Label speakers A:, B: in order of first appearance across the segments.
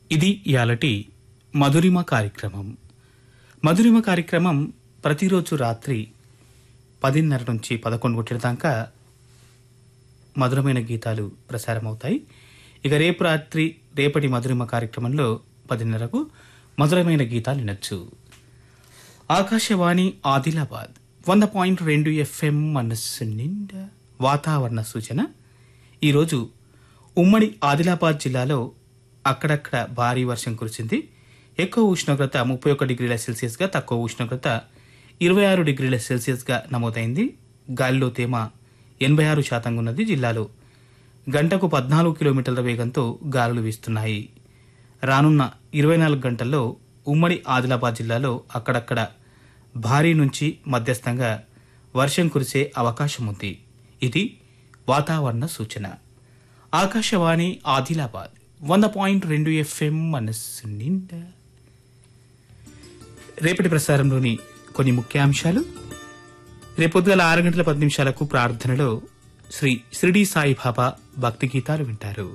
A: ఇది ఇయాలటి మధురిమ కార్యక్రమం మధురిమ కార్యక్రమం ప్రతిరోజు రాత్రి పదిన్నర నుంచి పదకొండు గంటల దాకా మధురమైన గీతాలు ప్రసారమవుతాయి ఇక రేపు రాత్రి రేపటి మధురిమ కార్యక్రమంలో పదిన్నరకు మధురమైన గీతాలు వినొచ్చు ఆకాశవాణి ఆదిలాబాద్ వంద పాయింట్ రెండు ఎఫ్ఎం మనస్సు నిండా వాతావరణ సూచన ఈరోజు ఉమ్మడి ఆదిలాబాద్ జిల్లాలో అక్కడక్కడ భారీ వర్షం కురిసింది ఎక్కువ ఉష్ణోగ్రత ముప్పై ఒక్క డిగ్రీల సెల్సియస్గా తక్కువ ఉష్ణోగ్రత ఇరవై ఆరు డిగ్రీల సెల్సియస్గా నమోదైంది గాలిలో తేమ ఎనభై ఆరు శాతంగా ఉన్నది జిల్లాలో గంటకు పద్నాలుగు కిలోమీటర్ల వేగంతో గాలులు వీస్తున్నాయి రానున్న ఇరవై నాలుగు గంటల్లో ఉమ్మడి ఆదిలాబాద్ జిల్లాలో అక్కడక్కడ భారీ నుంచి మధ్యస్థంగా వర్షం కురిసే అవకాశం ఉంది ఇది వాతావరణ సూచన ఆకాశవాణి ఆదిలాబాద్ వంద పాయింట్ రెండు ఎఫ్ఎం మనస్సు నిండా రేపటి ప్రసారంలోని కొన్ని ముఖ్యాంశాలు రేపొద్దుగల ఆరు గంటల పది నిమిషాలకు ప్రార్థనలో శ్రీ షిరిడి సాయిబాబా భక్తి గీతాలు వింటారు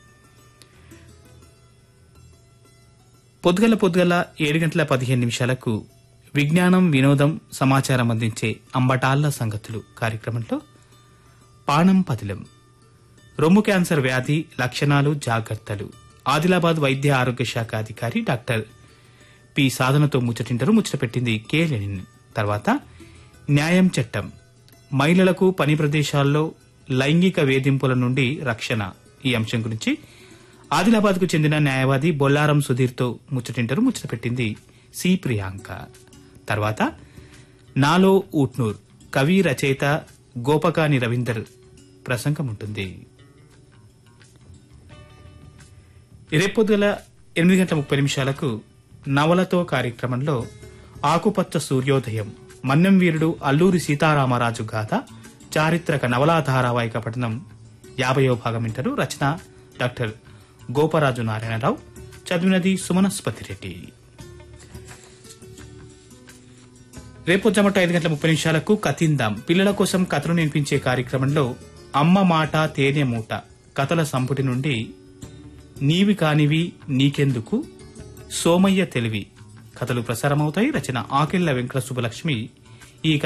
A: పొద్దుగల పొద్దుగల ఏడు గంటల పదిహేను నిమిషాలకు విజ్ఞానం వినోదం సమాచారం అందించే అంబటాళ్ల సంగతులు కార్యక్రమంలో పాణం పదిలం రొమ్ము క్యాన్సర్ వ్యాధి లక్షణాలు జాగ్రత్తలు ఆదిలాబాద్ వైద్య ఆరోగ్య శాఖ అధికారి డాక్టర్ పి సాధనతో ముచ్చటింటారు ముచ్చట పెట్టింది కె లెనిన్ తర్వాత న్యాయం చట్టం మహిళలకు పని ప్రదేశాల్లో లైంగిక వేధింపుల నుండి రక్షణ ఈ అంశం గురించి ఆదిలాబాద్ కు చెందిన న్యాయవాది బొల్లారం సుధీర్తో ముచ్చటింటారు ముచ్చట పెట్టింది సి ప్రియాంక తర్వాత నాలో ఊట్నూర్ కవి రచయిత గోపకాని రవీందర్ ప్రసంగం ఉంటుంది రేపొద్దుల ఎనిమిది గంటల ముప్పై నిమిషాలకు నవలతో కార్యక్రమంలో ఆకుపచ్చ సూర్యోదయం మన్యం వీరుడు అల్లూరి సీతారామరాజు గాథ చారిత్రక నవలా ధారావాహిక పఠనం యాభయో భాగం వింటారు రచన డాక్టర్ గోపరాజు నారాయణరావు చదివినది సుమనస్పతి రెడ్డి రేపు జమట ఐదు గంటల ముప్పై నిమిషాలకు కతిందాం పిల్లల కోసం కథలు వినిపించే కార్యక్రమంలో అమ్మ మాట తేనె మూట కథల సంపుటి నుండి నీవి కానివి నీకెందుకు సోమయ్య తెలివి కథలు ప్రసారమవుతాయి రచన ఆకెళ్ల వెంకట సుబ్బలక్ష్మి